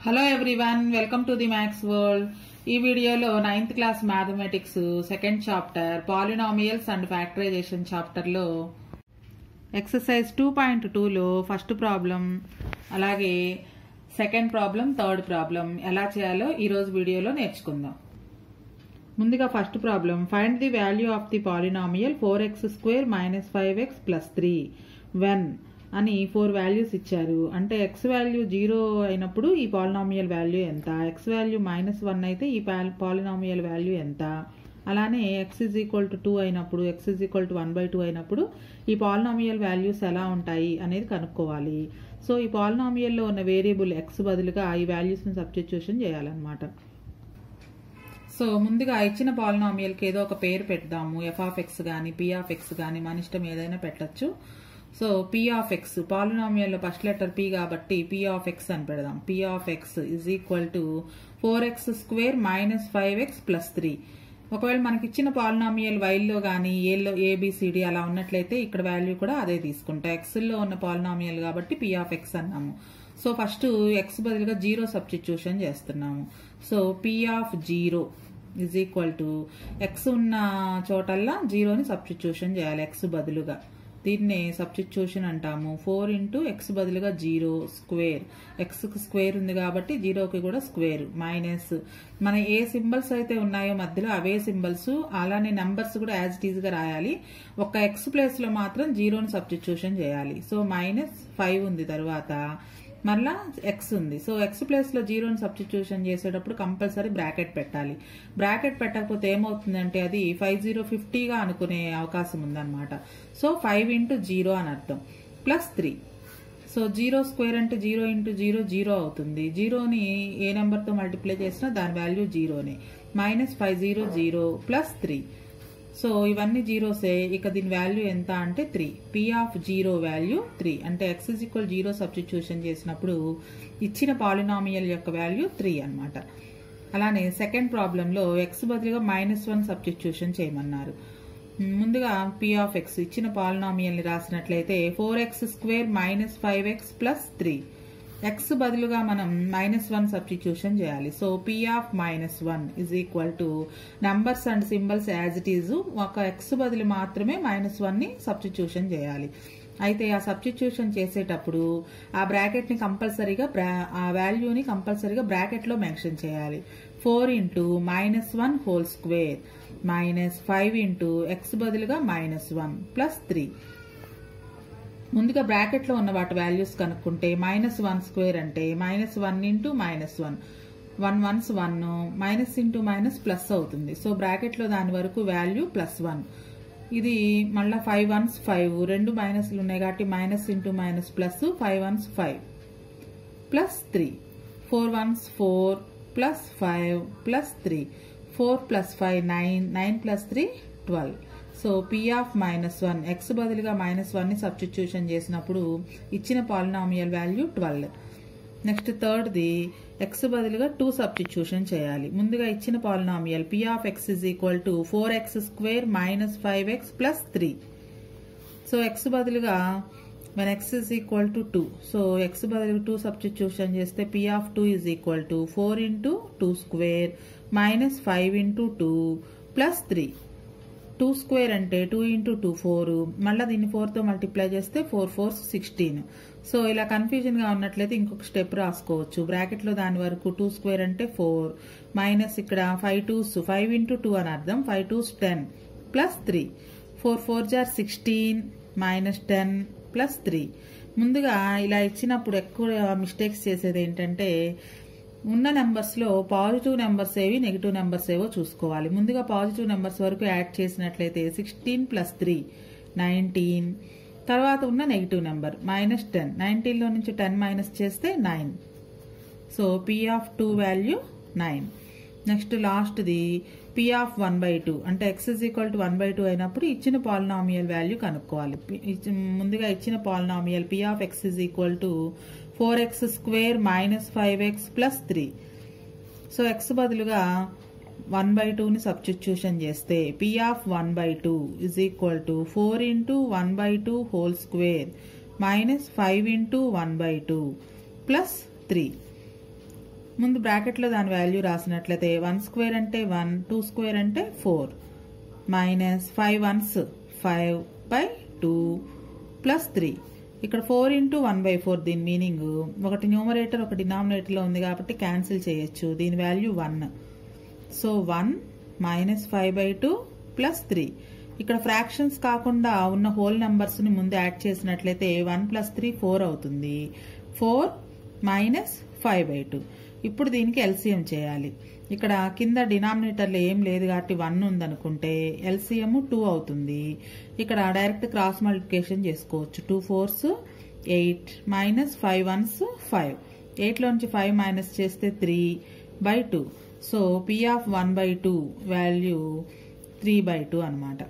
hello everyone welcome to the maths world ఈ వీడియోలో ninth class mathematics second chapter polynomials and factorization చాప్టర్లో exercise two point టూలో first problem అలాగే second problem third problem ఎలా చేయాలో ఈరోజు వీడియోలో నేర్చుకుందాం ముందుగా first problem find the value of the polynomial four x square minus five x plus three when అని ఫోర్ వాల్యూస్ ఇచ్చారు అంటే ఎక్స్ వాల్యూ జీరో అయినప్పుడు ఈ పాలినామియల్ వాల్యూ ఎంత ఎక్స్ వాల్యూ మైనస్ వన్ అయితే ఈ పాలినామియల్ వాల్యూ ఎంత అలానే x is equal to two అయినప్పుడు x is equal to one by two అయినప్పుడు ఈ పాలినామియల్ వాల్యూస్ ఎలా ఉంటాయి అనేది కనుక్కోవాలి సో ఈ పాలినామియల్లో ఉన్న వేరియబుల్ ఎక్స్ బదులుగా ఈ వాల్యూస్ని సబ్స్టిట్యూషన్ చేయాలన్నమాట సో ముందుగా ఇచ్చిన పాలినామియల్కి ఏదో ఒక పేరు పెడదాము ఎఫ్ ఆఫ్ ఎక్స్ కానీ పి ఆఫ్ ఎక్స్ కానీ మన ఇష్టం ఏదైనా పెట్టచ్చు సో పి ఆఫ్ ఎక్స్ పాలినామియల్లో ఫస్ట్ లెటర్ పి కాబట్టి పి ఆఫ్ ఎక్స్ అని పెడదాం p of x is equal to four x square minus five x plus three ఒకవేళ మనకి ఇచ్చిన పాలినామియల్ వైల్లో కానీ ఏలో ఏబిసిడి అలా ఉన్నట్లయితే ఇక్కడ వాల్యూ కూడా అదే తీసుకుంటా ఎక్స్లో ఉన్న పాలినామియల్ కాబట్టి పి ఆఫ్ ఎక్స్ అన్నాము సో ఫస్ట్ ఎక్స్ బదులుగా జీరో సబ్స్టిట్యూషన్ చేస్తున్నాము so p of zero is equal to x ఉన్న చోటల్లా జీరోని సబ్స్టిట్యూషన్ చేయాలి ఎక్స్ బదులుగా దీన్ని సబ్స్టిట్యూషన్ అంటాము ఫోర్ ఇంటూ ఎక్స్ బదులుగా జీరో స్క్వేర్ ఎక్స్ స్క్వేర్ ఉంది కాబట్టి జీరోకి కూడా స్క్వేర్ మైనస్ మన ఏ సింబల్స్ అయితే ఉన్నాయో మధ్యలో అవే సింబల్స్ అలానే నెంబర్స్ కూడా యాజ్ ఇట్ ఈజ్గా రాయాలి ఒక ఎక్స్ ప్లేస్లో మాత్రం జీరోని సబ్స్టిట్యూషన్ చేయాలి సో మైనస్ ఫైవ్ ఉంది తర్వాత మరలా ఎక్స్ ఉంది సో ఎక్స్ ప్లేస్లో జీరోని సబ్స్టిట్యూషన్ చేసేటప్పుడు కంపల్సరీ బ్రాకెట్ పెట్టాలి బ్రాకెట్ పెట్టకపోతే ఏమవుతుందంటే అది ఫైవ్ జీరో ఫిఫ్టీగా అనుకునే అవకాశం ఉందన్నమాట సో ఫైవ్ ఇంటూ జీరో అని అర్థం plus three so zero square అంటే జీరో ఇంటూ జీరో జీరో అవుతుంది జీరోని ఏ నెంబర్తో మల్టిప్లై చేసినా దాని వాల్యూ జీరోనే minus five zero zero plus three so ఇవన్నీ జీరోసే ఇక దీని వాల్యూ ఎంత అంటే three p of zero value three అంటే x is equal zero substitution చేసినప్పుడు ఇచ్చిన పాలినామియల్ యొక్క వాల్యూ త్రీ అనమాట అలానే సెకండ్ ప్రాబ్లంలో ఎక్స్ బదులుగా మైనస్ వన్ సబ్స్టిట్యూషన్ చేయమన్నారు ముందుగా పి ఆఫ్ ఎక్స్ ఇచ్చిన పాలినామియల్ని రాసినట్లయితే four x square minus five x plus three x బదులుగా మనం మైనస్ వన్ సబ్స్టిట్యూషన్ చేయాలి so p of minus one is equal to numbers and symbols as it is ఒక x బదులు మాత్రమే మైనస్ వన్ని సబ్స్టిట్యూషన్ చేయాలి అయితే ఆ సబ్స్టిట్యూషన్ చేసేటప్పుడు ఆ బ్రాకెట్ని కంపల్సరీగా ఆ వాల్యూని కంపల్సరీగా బ్రాకెట్లో మెన్షన్ చేయాలి four into minus one whole square minus five into x బదులుగా మైనస్ వన్ ప్లస్ త్రీ ముందుగా బ్రాకెట్లో ఉన్న వాటి వాల్యూస్ కనుక్కుంటే మైనస్ వన్ స్క్వేర్ అంటే minus one into minus one one ones one minus into minus plus అవుతుంది so బ్రాకెట్లో దాని వరకు వాల్యూ ప్లస్ వన్ ఇది మళ్ళీ ఫైవ్ వన్స్ ఫైవ్ రెండు మైనస్లు ఉన్నాయి కాబట్టి minus into minus plus five ones five plus three four ones four plus five plus three four plus five nine nine plus three twelve so p of minus one x బదులుగా minus వన్ని substitution చేసినప్పుడు ఇచ్చిన polynomial value twelve next థర్డ్ది x బదులుగా two substitution చేయాలి ముందుగా ఇచ్చిన polynomial p of x is equal to four x square minus five x plus three so x బదులుగా మన x is equal to two so x బదులుగా two substitution చేస్తే p of two is equal to four into two square minus five into two plus three two square అంటే two into two four మళ్ళీ దీన్ని ఫోర్తో multiply చేస్తే four four sixteen so ఇలా కన్ఫ్యూజన్గా ఉన్నట్లయితే ఇంకొక స్టెప్ రాసుకోవచ్చు బ్రాకెట్లో దాని వరకు టూ స్క్వేర్ అంటే ఫోర్ మైనస్ ఇక్కడ five twos five into two అని అర్థం five twos ten plus three four four జార్ sixteen minus ten plus three ముందుగా ఇలా ఇచ్చినప్పుడు ఎక్కువ మిస్టేక్స్ చేసేది ఏంటంటే ఉన్న నెంబర్స్లో పాజిటివ్ నెంబర్స్ ఏవి నెగిటివ్ నెంబర్స్ ఏవో చూసుకోవాలి ముందుగా పాజిటివ్ నెంబర్స్ వరకు యాడ్ చేసినట్లయితే సిక్స్టీన్ ప్లస్ త్రీ నైన్టీన్ తర్వాత ఉన్న నెగిటివ్ నెంబర్ మైనస్ టెన్ నైన్టీన్లో నుంచి టెన్ మైనస్ చేస్తే nine so p of two value nine next లాస్ట్ది p of one by two అంటే x is equal to one by two అయినప్పుడు ఇచ్చిన పాలినామియల్ వాల్యూ కనుక్కోవాలి ముందుగా ఇచ్చిన polynomial p of x is equal to four x square minus five x plus three so x బదులుగా one by టూని substitution చేస్తే p of one by two is equal to four into one by two whole square minus five into one by two plus three ముందు బ్రాకెట్లో దాని value రాసినట్లయితే one square అంటే one two square అంటే four minus five ones five by two plus three ఇక్కడ four into one by four దీని meaning ఒకటి numerator ఒక డినామినేటర్లో ఉంది కాబట్టి క్యాన్సిల్ చేయొచ్చు దీని value one so one minus five by two plus three ఇక్కడ ఫ్రాక్షన్స్ కాకుండా ఉన్న హోల్ ని ముందు యాడ్ చేసినట్లయితే వన్ ప్లస్ త్రీ ఫోర్ అవుతుంది four minus five by two ఇప్పుడు దీనికి ఎల్సిఎం చేయాలి ఇక్కడ కింద డినామినేటర్లో ఏం లేదు కాబట్టి వన్ ఉందనుకుంటే ఎల్సిఎం టూ అవుతుంది ఇక్కడ డైరెక్ట్ క్రాస్ మల్టిప్లికేషన్ చేసుకోవచ్చు two fours eight minus five ones five ఎయిట్లోంచి ఫైవ్ మైనస్ చేస్తే three by two so p of one by two value three by two అనమాట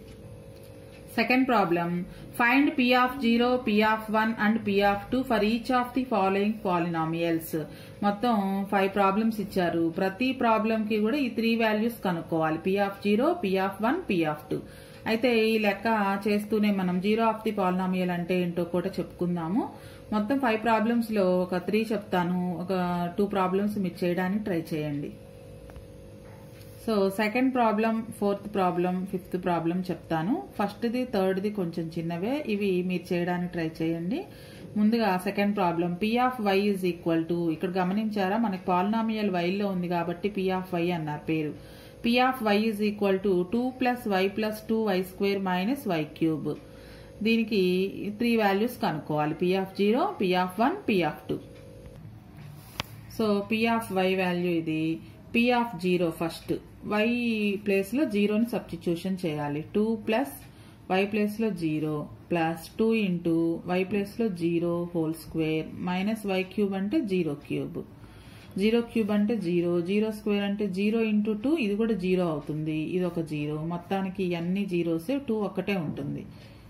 second problem find p of zero p of one and p of two for each of the following polynomials మొత్తం five problems ఇచ్చారు ప్రతి problem కి కూడా ఈ three values కనుక్కోవాలి p of zero p of one p of two అయితే ఈ లెక్క చేస్తూనే మనం జీరో ఆఫ్ ది పాలినామియల్ అంటే ఏంటో కూడా చెప్పుకుందాము మొత్తం ఫైవ్ ప్రాబ్లమ్స్ లో ఒక త్రీ చెప్తాను ఒక టూ ప్రాబ్లమ్స్ మీరు చేయడానికి ట్రై చేయండి so second problem fourth problem fifth problem చెప్తాను ఫస్ట్ది థర్డ్ది కొంచెం చిన్నవే ఇవి మీరు చేయడానికి ట్రై చేయండి ముందుగా second problem p of y is equal to ఇక్కడ గమనించారా మనకి పాలినామియల్ వైలో ఉంది కాబట్టి పి ఆఫ్ వై అన్నారు పేరు p of y is equal to two plus y plus two y square minus y cube దీనికి త్రీ వాల్యూస్ కనుక్కోవాలి p of zero p of one p of two so p of y value ఇది p of zero first y place లో జీరోని substitution చేయాలి two plus y place లో zero plus two into y place లో zero whole square minus y cube అంటే zero cube zero cube అంటే zero zero square అంటే zero into two ఇది కూడా జీరో అవుతుంది ఇది ఒక జీరో మొత్తానికి అన్ని జీరోస్ టూ ఒక్కటే ఉంటుంది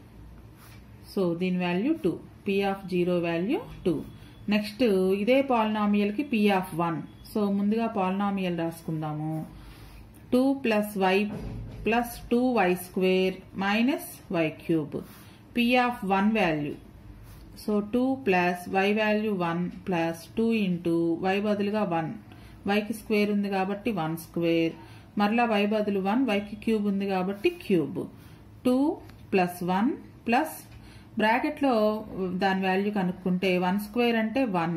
సో దీని value two p of zero value two next ఇదే పాలినామియల్ కి పి ఆఫ్ వన్ సో ముందుగా పాలినామియల్ రాసుకుందాము two plus y plus two y square minus y cube p of one value so two plus y value one plus two into y బదులుగా one వైకి square ఉంది కాబట్టి one square మరలా y బదులు one వైకి cube ఉంది కాబట్టి cube two plus one plus బ్రాకెట్లో దాని వాల్యూ కనుక్కుంటే వన్ స్క్వేర్ అంటే వన్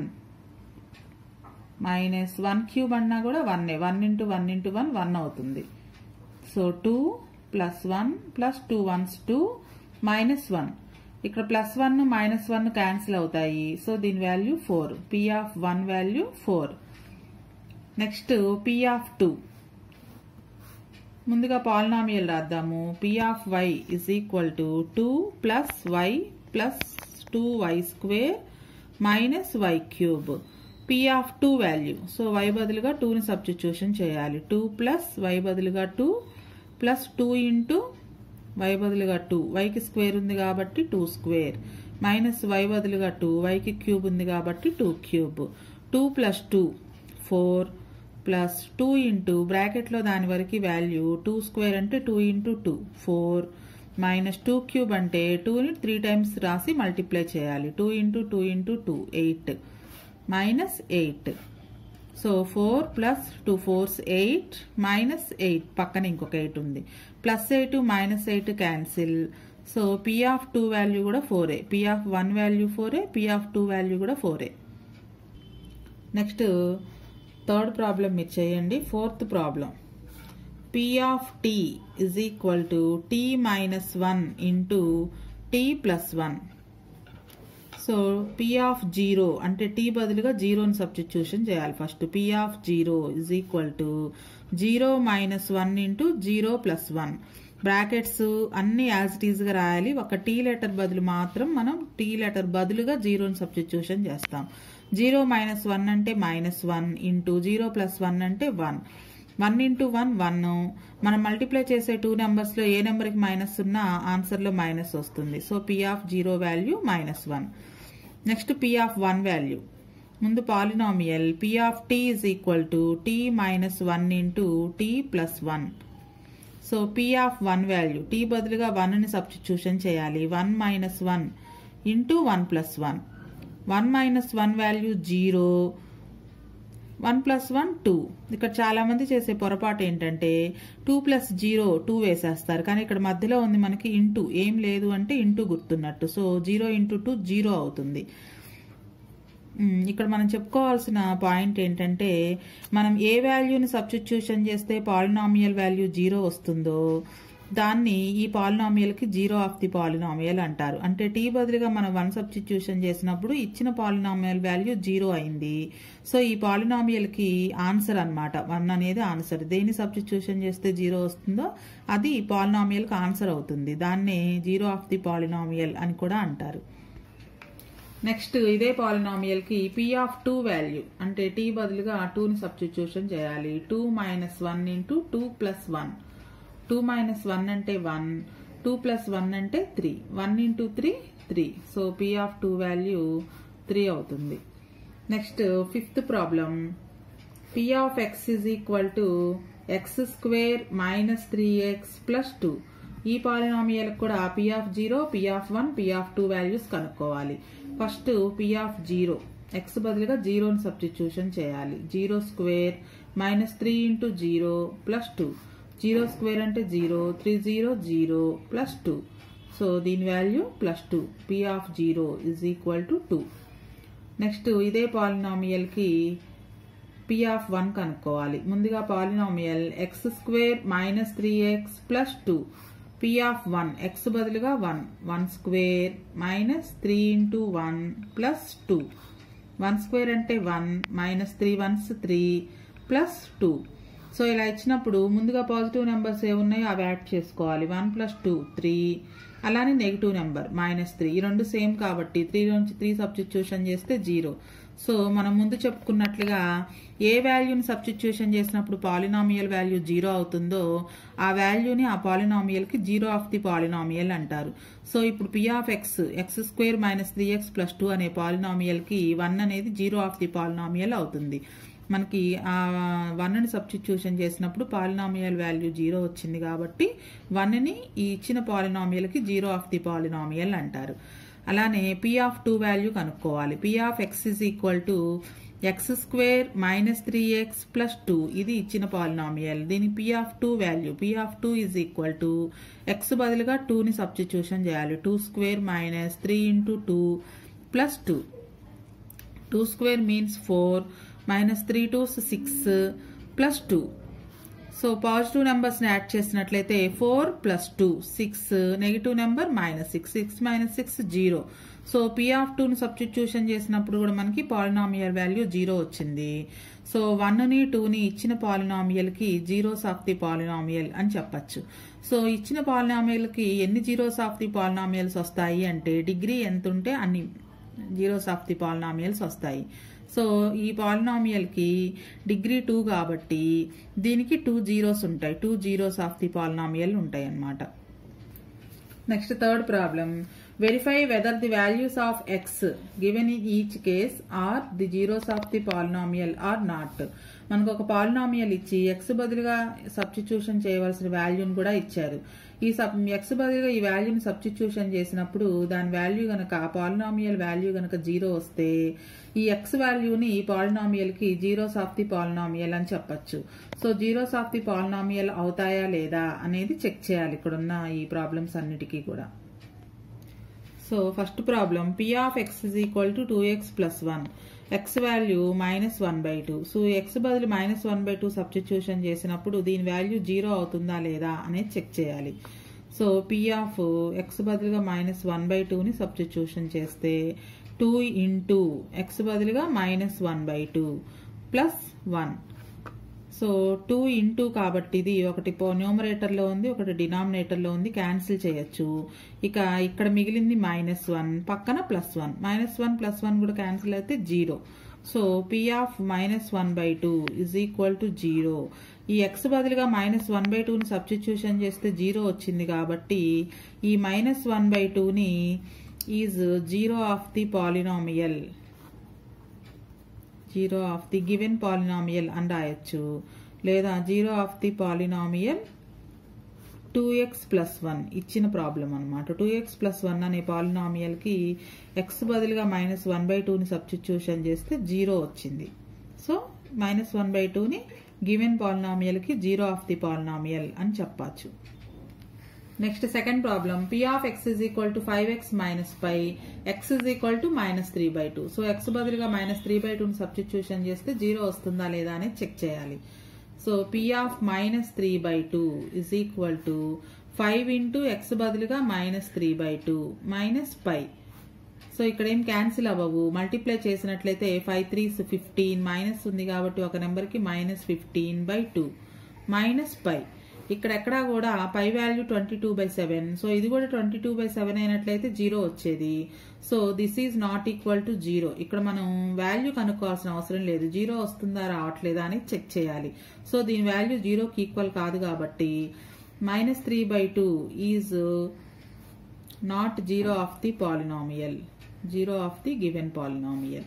మైనస్ వన్ క్యూబ్ అన్నా కూడా one one into one into one one అవుతుంది so two plus one plus two ones two minus one ఇక్కడ plus one minus one cancel అవుతాయి so దీని value four p of one value four next p of two ముందుగా పాలినామియల్ రాద్దాము p of y is equal to two plus y plus two y square minus y cube p of two value so y బదులుగా టూని substitution చేయాలి two plus y బదులుగా two plus two into y బదులుగా two వైకి square ఉంది కాబట్టి two square minus y బదులుగా two వైకి క్యూబ్ ఉంది కాబట్టి two cube two plus two four plus two into బ్రాకెట్లో దాని వరకు వాల్యూ టూ స్క్వేర్ అంటే two into two four minus two cube అంటే టూని త్రీ టైమ్స్ రాసి మల్టిప్లై చేయాలి two into two into two eight minus eight so four plus two fours eight minus eight పక్కన ఇంకొక ఎయిట్ ఉంది plus eight minus eight cancel so p of two value కూడా ఫోరే p of one value ఫోరే p of two value కూడా ఫోరే next third problem మీరు చేయండి fourth problem p of t is equal to t minus one into t plus one so p of zero అంటే t బదులుగా జీరోని substitution చేయాలి first p of zero is equal to zero minus one into zero plus one brackets అన్ని as it ఈజ్గా రాయాలి ఒక T letter బదులు మాత్రం మనం టీ లెటర్ బదులుగా జీరోని సబ్స్టిట్యూషన్ చేస్తాం జీరో మైనస్ వన్ అంటే minus one into zero plus one అంటే one one into one one మనం మల్టిప్లై చేసే టూ నెంబర్స్లో ఏ నెంబర్కి మైనస్ ఉన్నా ఆన్సర్లో మైనస్ వస్తుంది so p of zero value minus one next p of one value ముందు polynomial p of t is equal to t minus one into t plus one so p of one value t బదులుగా వన్ని substitution చేయాలి one minus one into one plus one one minus one value zero one plus one two ఇక్కడ చాలా మంది చేసే పొరపాటు ఏంటంటే two plus zero two వేసేస్తారు కానీ ఇక్కడ మధ్యలో ఉంది మనకి ఇంటూ ఏం లేదు అంటే ఇంటూ గుర్తున్నట్టు so zero into two zero అవుతుంది మ్, ఇక్కడ మనం చెప్పుకోవాల్సిన పాయింట్ ఏంటంటే మనం ఏ వాల్యూని సబ్స్టిట్యూషన్ చేస్తే పాలినామియల్ వాల్యూ జీరో వస్తుందో దాన్ని ఈ పాలినామియల్కి జీరో ఆఫ్ ది పాలినామియల్ అంటారు అంటే టీ బదులుగా మనం వన్ సబ్స్టిట్యూషన్ చేసినప్పుడు ఇచ్చిన పాలినామియల్ వాల్యూ జీరో అయింది సో ఈ పాలినామియల్కి ఆన్సర్ అన్నమాట వన్ అనేది ఆన్సర్ దేని సబ్స్టిట్యూషన్ చేస్తే జీరో వస్తుందో అది ఈ పాలినామియల్కి ఆన్సర్ అవుతుంది దాన్నే జీరో ఆఫ్ ది పాలినామియల్ అని కూడా అంటారు నెక్స్ట్ ఇదే పాలినామియల్ కి పీ ఆఫ్ టూ వాల్యూ అంటే టీ బదులుగా టూని సబ్స్టిట్యూషన్ చేయాలి two minus one into two plus one two minus one అంటే వన్ టూ ప్లస్ వన్ అంటే three one into three three so p of two value three అవుతుంది next fifth problem p of x is equal to x square minus three x plus two ఈ polynomial కూడా p of zero p of one p of two values కనుక్కోవాలి first p of zero x బదులుగా జీరోని substitution చేయాలి zero square minus three into zero plus two zero square అంటే zero three zero zero plus two so దీని value plus two p of zero is equal to two next ఇదే polynomial కి p of one కనుక్కోవాలి ముందుగా polynomial x square minus three x plus two p of one x బదులుగా one one square minus three into one plus two one square అంటే one minus three ones three plus two so ఇలా ఇచ్చినప్పుడు ముందుగా positive numbers ఏ ఉన్నాయో అవి add చేసుకోవాలి one plus two three అలానే negative number minus three ఈ రెండు సేమ్ కాబట్టి త్రీ నుంచి త్రీ సబ్స్టిట్యూషన్ చేస్తే జీరో సో మనం ముందు చెప్పుకున్నట్లుగా ఏ వాల్యూని సబ్స్టిట్యూషన్ చేసినప్పుడు పాలినామియల్ వాల్యూ జీరో అవుతుందో ఆ వాల్యూని ఆ పాలినామియల్కి జీరో ఆఫ్ ది పాలినామియల్ అంటారు సో ఇప్పుడు p of x x square minus three x plus two అనే పాలినామియల్కి వన్ అనేది జీరో ఆఫ్ ది పాలినామియల్ అవుతుంది మనకి ఆ వన్ని సబ్స్టిట్యూషన్ చేసినప్పుడు పాలినామియల్ వాల్యూ జీరో వచ్చింది కాబట్టి వన్ని ఈ ఇచ్చిన పాలినామియల్కి జీరో ఆఫ్ ది పాలినామియల్ అంటారు అలానే పి ఆఫ్ టూ వాల్యూ కనుక్కోవాలి p of x is equal to x square minus three x plus two ఇది ఇచ్చిన పాలినామియల్ దీని p of two value p of two is equal to x బదులుగా టూని substitution చేయాలి two square minus three into two plus two two square means four minus three two six plus two so positive నెంబర్స్ని add చేసినట్లయితే four plus two six negative number minus six six minus six zero so p of టూని substitution చేసినప్పుడు కూడా మనకి polynomial value zero వచ్చింది so వన్ని టూని ఇచ్చిన పాలినామియల్కి జీరోస్ ఆఫ్ ది పాలినామియల్ అని చెప్పచ్చు సో ఇచ్చిన పాలినామియల్కి ఎన్ని జీరోస్ ఆఫ్ ది పాలినామియల్స్ వస్తాయి అంటే డిగ్రీ ఎంత ఉంటే అన్ని జీరోస్ ఆఫ్ ది పాలినామియల్స్ వస్తాయి సో ఈ పాలినామియల్కి డిగ్రీ టూ కాబట్టి దీనికి టూ జీరోస్ ఉంటాయి two zeros of the polynomial ఉంటాయి అన్నమాట next third problem verify whether the values of x given in each case are the zeros of the polynomial or not మనకు ఒక polynomial ఇచ్చి X బదులుగా substitution చేయవలసిన వాల్యూని కూడా ఇచ్చారు ఈ సబ్ ఎక్స్ బదులుగా ఈ వాల్యూని సబ్స్టిట్యూషన్ చేసినప్పుడు దాని వాల్యూ గనక ఆ పాలినామియల్ వాల్యూ గనక జీరో వస్తే ఈ ఎక్స్ వాల్యూని ఈ పాలినామియల్ కి జీరోస్ ఆఫ్ ది పాలినామియల్ అని చెప్పొచ్చు so zeros of the polynomial అవుతాయా లేదా అనేది చెక్ చేయాలి ఇక్కడున్న ఈ ప్రాబ్లమ్స్ అన్నిటికీ కూడా so first problem p of x is equal to two x plus one x value minus one by two so x బదులు minus one by two substitution చేసినప్పుడు దీని వాల్యూ జీరో అవుతుందా లేదా అనేది చెక్ చేయాలి సో పి ఆఫ్ ఎక్స్ బదులుగా minus one by టూని substitution చేస్తే టూ ఇంటూ ఎక్స్ బదులుగా minus one by two plus one so two into కాబట్టి ఇది ఒకటి న్యూమరేటర్లో ఉంది ఒకటి డినామినేటర్లో ఉంది క్యాన్సిల్ చేయొచ్చు ఇక ఇక్కడ మిగిలింది మైనస్ వన్ పక్కన plus one minus one plus one కూడా క్యాన్సిల్ అయితే zero so p of minus one by two is equal to zero ఈ ఎక్స్ బదులుగా మైనస్ వన్ బై టూని సబ్స్టిట్యూషన్ చేస్తే జీరో వచ్చింది కాబట్టి ఈ మైనస్ వన్ బై టూని is zero of the polynomial zero of the given polynomial అని రాయొచ్చు లేదా zero of the polynomial two x plus one ఇచ్చిన ప్రాబ్లం అనమాట టూ ఎక్స్ ప్లస్ వన్ అనే పాలినామియల్కి ఎక్స్ బదులుగా మైనస్ వన్ బై టూని సబ్స్టిట్యూషన్ చేస్తే జీరో వచ్చింది సో మైనస్ వన్ బై టూని గివెన్ పాలినామియల్కి జీరో ఆఫ్ ది పాలినామియల్ అని చెప్పచ్చు next second problem p of x is equal to five x minus five x is equal to minus three by two so x బదులుగా minus three by టూని substitution చేస్తే zero వస్తుందా లేదా అనేది check చేయాలి so p of minus three by two is equal to five into x బదులుగా minus three by two minus five so ఇక్కడ ఏం క్యాన్సిల్ అవ్వవు మల్టిప్లై చేసినట్లయితే ఫైవ్ త్రీస్ ఫిఫ్టీన్ మైనస్ ఉంది కాబట్టి ఒక నెంబర్కి minus fifteen by two minus five ఇక్కడ ఎక్కడా కూడా pi value twenty two by seven so ఇది కూడా ట్వంటీ టూ బై సెవెన్ అయినట్లయితే జీరో వచ్చేది so this is not equal to zero ఇక్కడ మనం వాల్యూ కనుక్కోవాల్సిన అవసరం లేదు జీరో వస్తుందా రావట్లేదా అని చెక్ చేయాలి సో దీని వాల్యూ జీరోకి ఈక్వల్ కాదు కాబట్టి minus three by two is not zero of the polynomial zero of the given polynomial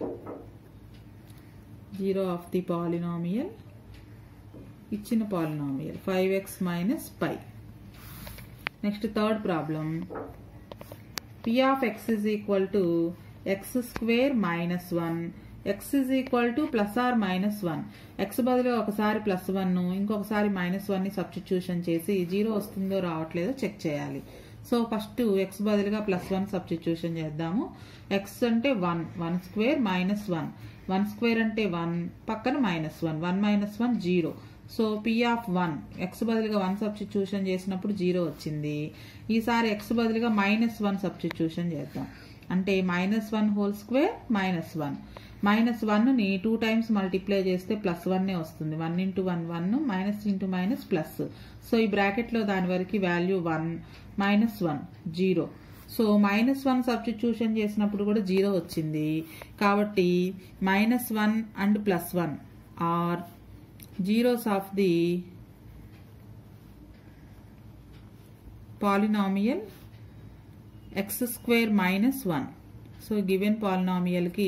zero of the polynomial ఇచ్చిన polynomial five x minus pi next third problem p of x is equal to x square minus one x is equal to plus or minus one x బదులు ఒకసారి plus one ఇంకొకసారి minus one ని substitution చేసి zero వస్తుందో రావట్లేదో check చేయాలి so first x బదులుగా plus one substitution చేద్దాము ఎక్స్ అంటే one one square minus one one square అంటే వన్ పక్కన minus one one minus one zero so p of one x బదులుగా వన్ సబ్స్టిట్యూషన్ చేసినప్పుడు జీరో వచ్చింది ఈసారి ఎక్స్ బదులుగా మైనస్ వన్ సబ్స్టిట్యూషన్ చేద్దాం అంటే minus one whole square minus one minus వన్ని టూ టైమ్స్ మల్టిప్లై చేస్తే ప్లస్ వన్నే వస్తుంది one into one one minus into minus plus so ఈ బ్రాకెట్లో దాని వరకు value one minus one zero so minus one substitution చేసినప్పుడు కూడా జీరో వచ్చింది కాబట్టి minus one and plus one or zeros of the polynomial x square minus one so given పాలినామియల్కి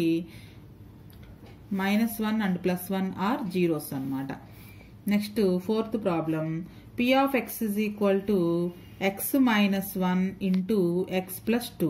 minus one and plus one or zeros అనమాట next fourth problem p of x is equal to x minus one into x plus two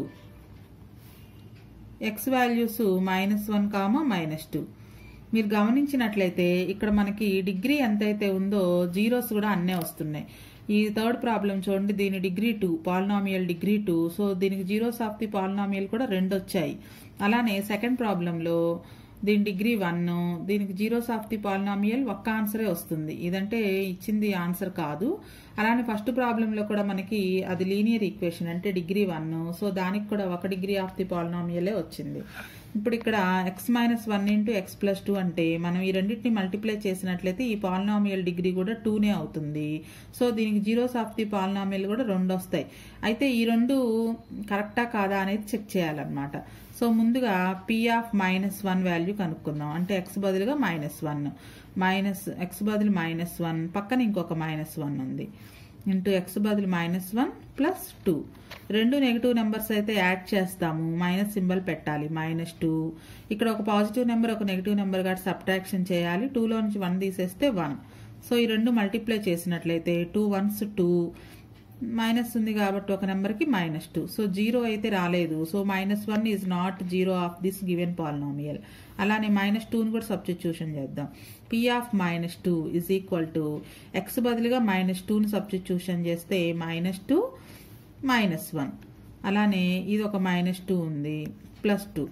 x values minus one comma minus two మీరు గమనించినట్లయితే ఇక్కడ మనకి degree ఎంతైతే ఉందో zeros కూడా అన్నే వస్తున్నాయి ఈ థర్డ్ ప్రాబ్లం చూడండి దీని degree two polynomial degree two so దీనికి జీరోస్ ఆఫ్ ది పాలినామియల్ కూడా రెండు వచ్చాయి అలానే సెకండ్ ప్రాబ్లంలో దీని డిగ్రీ వన్ దీనికి జీరోస్ ఆఫ్ ది పాలినామియల్ ఒక్క ఆన్సరే వస్తుంది ఇదంటే ఇచ్చింది ఆన్సర్ కాదు అలానే ఫస్ట్ ప్రాబ్లంలో కూడా మనకి అది లీనియర్ ఈక్వేషన్ అంటే డిగ్రీ వన్ సో దానికి కూడా ఒక డిగ్రీ ఆఫ్ ది పాలినామియలే వచ్చింది ఇప్పుడు ఇక్కడ x minus one into x plus two అంటే మనం ఈ రెండింటిని మల్టిప్లై చేసినట్లయితే ఈ పాలినామియల్ డిగ్రీ కూడా టూనే అవుతుంది సో దీనికి జీరోస్ ఆఫ్ ది పాలినామియల్ కూడా రెండు వస్తాయి అయితే ఈ రెండు కరెక్టా కాదా అనేది చెక్ చేయాలన్నమాట సో ముందుగా p of minus one value కనుక్కుందాం అంటే ఎక్స్ బదులుగా మైనస్ వన్ మైనస్ ఎక్స్ బదులు మైనస్ వన్ పక్కన ఇంకొక మైనస్ వన్ ఉంది ఇంటూ ఎక్స్ బదులు మైనస్ వన్ ప్లస్ టూ రెండు నెగిటివ్ నెంబర్స్ అయితే యాడ్ చేస్తాము మైనస్ సింబల్ పెట్టాలి మైనస్ టూ ఇక్కడ ఒక పాజిటివ్ నెంబర్ ఒక నెగిటివ్ నెంబర్ కాబట్టి సబ్ట్రాక్షన్ చేయాలి టూలో నుంచి వన్ తీసేస్తే వన్ సో ఈ రెండు మల్టిప్లై చేసినట్లయితే టూ వన్స్ టూ మైనస్ ఉంది కాబట్టి ఒక నెంబర్కి మైనస్ టూ సో జీరో అయితే రాలేదు so minus one is not zero of this given polynomial అలానే మైనస్ టూని కూడా సబ్స్టిట్యూషన్ చేద్దాం p of minus two is equal to x బదులుగా మైనస్ టూని సబ్స్టిట్యూషన్ చేస్తే మైనస్ టూ మైనస్ వన్ అలానే ఇది ఒక మైనస్ టూ ఉంది ప్లస్ టూ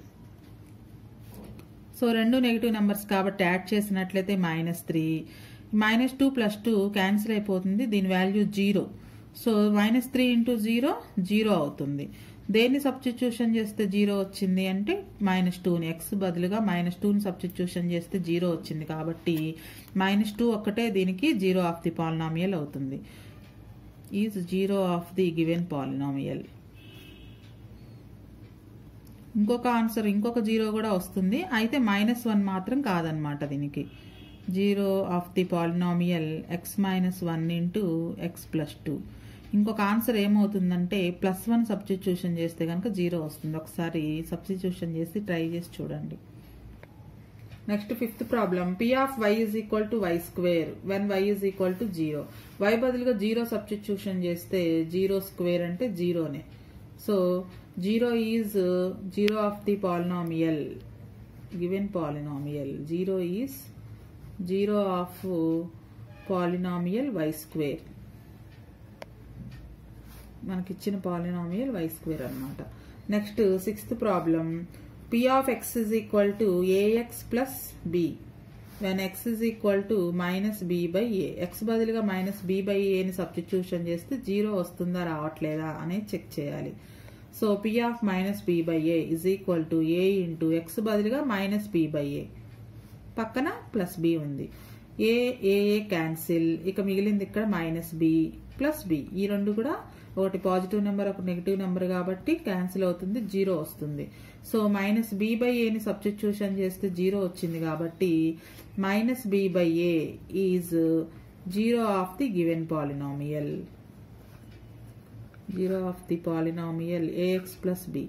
సో రెండు నెగిటివ్ నెంబర్స్ కాబట్టి యాడ్ చేసినట్లయితే minus three minus two plus two cancel అయిపోతుంది దీని value zero so minus three into zero zero అవుతుంది దేన్ని సబ్స్టిట్యూషన్ చేస్తే జీరో వచ్చింది అంటే మైనస్ టూని ఎక్స్ బదులుగా మైనస్ టూని సబ్స్టిట్యూషన్ చేస్తే జీరో వచ్చింది కాబట్టి మైనస్ టూ ఒక్కటే దీనికి జీరో ఆఫ్ ది పాలినామియల్ అవుతుంది is zero of the given polynomial ఇంకొక ఆన్సర్ ఇంకొక జీరో కూడా వస్తుంది అయితే మైనస్ వన్ మాత్రం కాదనమాట దీనికి zero of the polynomial x minus one into x plus two ఇంకొక ఆన్సర్ ఏమవుతుందంటే ప్లస్ వన్ సబ్స్టిట్యూషన్ చేస్తే కనుక జీరో వస్తుంది ఒకసారి సబ్స్టిట్యూషన్ చేసి ట్రై చేసి చూడండి next fifth problem p of y is equal to y square when y is equal to zero y బదులుగా జీరో సబ్స్టిట్యూషన్ చేస్తే జీరో స్క్వేర్ అంటే జీరోనే so zero is zero of the polynomial given polynomial zero is zero of polynomial y square మనకిచ్చిన polynomial y square అనమాట next sixth problem p of x is equal to a x plus b when x is equal to minus b by a x బదులుగా minus b by ఏని substitution చేస్తే zero వస్తుందా రావట్లేదా అనేది check చేయాలి so p of minus b by a is equal to a into x బదులుగా minus b by a పక్కన plus B ఉంది ఏ ఏ క్యాన్సిల్ ఇక మిగిలింది ఇక్కడ మైనస్ బి ప్లస్ బి ఈ రెండు కూడా ఒకటి పాజిటివ్ నెంబర్ ఒక నెగిటివ్ నెంబర్ కాబట్టి క్యాన్సిల్ అవుతుంది జీరో వస్తుంది సో మైనస్ బి బై ఏని సబ్స్టిట్యూషన్ చేస్తే జీరో వచ్చింది కాబట్టి minus b by a is zero of the given polynomial zero of the polynomial a x plus b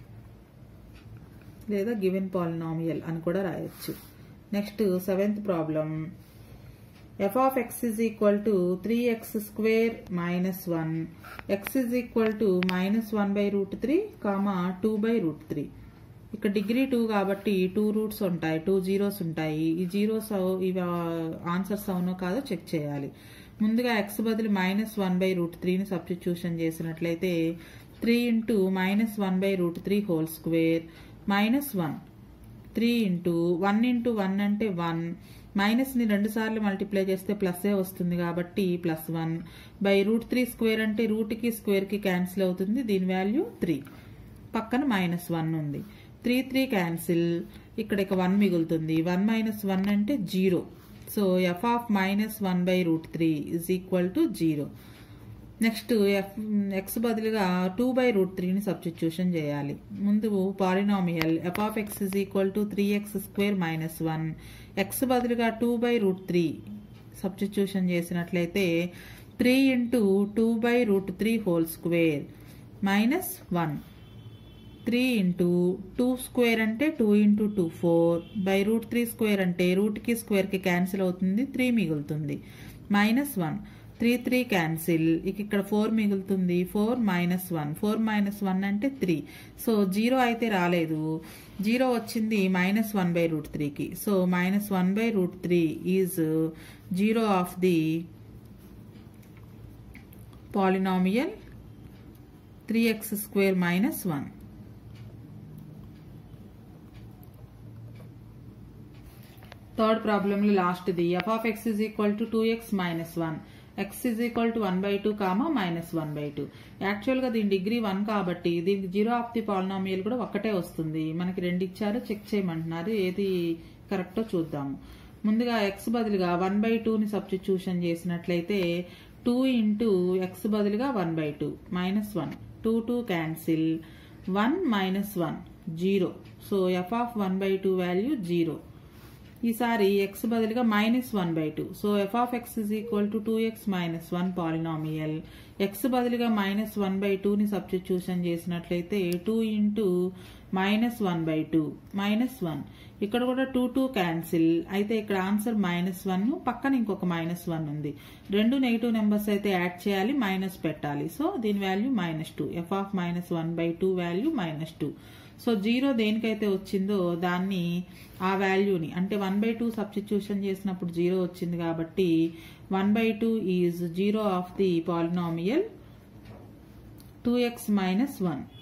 లేదా గివెన్ పాలినామియల్ అని కూడా రాయొచ్చు next seventh problem f of x is equal to three x square minus one x is equal to minus one by root three comma two by root three ఇక్కడ degree two కాబట్టి two roots ఉంటాయి two zeros ఉంటాయి ఈ zeros ఇవి answers అవునో కాదో check చేయాలి ముందుగా ఎక్స్ బదులు మైనస్ వన్ బై రూట్ త్రీని సబ్స్టిట్యూషన్ చేసినట్లయితే three into minus one by root three whole square minus one three into one into one అంటే వన్ మైనస్ ని రెండు సార్లు మల్టిప్లై చేస్తే ప్లస్ ఏ వస్తుంది కాబట్టి plus one by root three square అంటే రూట్ కి స్క్వేర్ కి క్యాన్సిల్ అవుతుంది దీని వాల్యూ త్రీ పక్కన మైనస్ వన్ ఉంది త్రీ త్రీ క్యాన్సిల్ ఇక్కడ ఇక వన్ మిగులుతుంది వన్ మైనస్ వన్ అంటే zero so f of minus one by root three is equal to zero next f x బదులుగా టూ బై రూట్ త్రీని సబ్స్టిట్యూషన్ చేయాలి ముందు polynomial f of x is equal to three x square minus one x బదులుగా two by root three substitution చేసినట్లయితే three into two by root three whole square minus one three into two square అంటే two into two four by root three square అంటే రూట్కి స్క్వేర్కి cancel అవుతుంది three మిగులుతుంది minus one three three cancel ఇక ఇక్కడ four మిగులుతుంది four minus one four minus one అంటే three so zero అయితే రాలేదు జీరో వచ్చింది మైనస్ వన్ బై రూట్ త్రీకి so minus one by root three is zero of the polynomial three x square minus one third ప్రాబ్లంలో లాస్ట్ది f of x is equal to two x minus one x is equal to one by two comma minus one by two యాక్చువల్గా దీని degree one కాబట్టి దీనికి zero of the polynomial కూడా ఒక్కటే వస్తుంది మనకి రెండు ఇచ్చారు చెక్ చేయమంటున్నారు ఏది కరెక్టో చూద్దాము ముందుగా ఎక్స్ బదులుగా వన్ బై టూని సబ్స్టిట్యూషన్ చేసినట్లయితే టూ ఇంటూ ఎక్స్ బదులుగా one by two minus one two two cancel one minus one zero so f of one by two value zero ఈసారి ఎక్స్ బదులుగా minus one by two so f of x is equal to two x minus one polynomial x బదులుగా minus one by టూని substitution చేసినట్లయితే two into minus one by two minus one ఇక్కడ కూడా two two cancel అయితే ఇక్కడ answer minus one పక్కన ఇంకొక minus one ఉంది రెండు నెగిటివ్ నెంబర్స్ అయితే యాడ్ చేయాలి మైనస్ పెట్టాలి సో దీని value minus two f of minus one by two value minus two so zero దేనికైతే వచ్చిందో దాన్ని ఆ వాల్యూని అంటే వన్ బై టూ సబ్స్టిట్యూషన్ చేసినప్పుడు జీరో వచ్చింది కాబట్టి one by two is zero of the polynomial two x minus one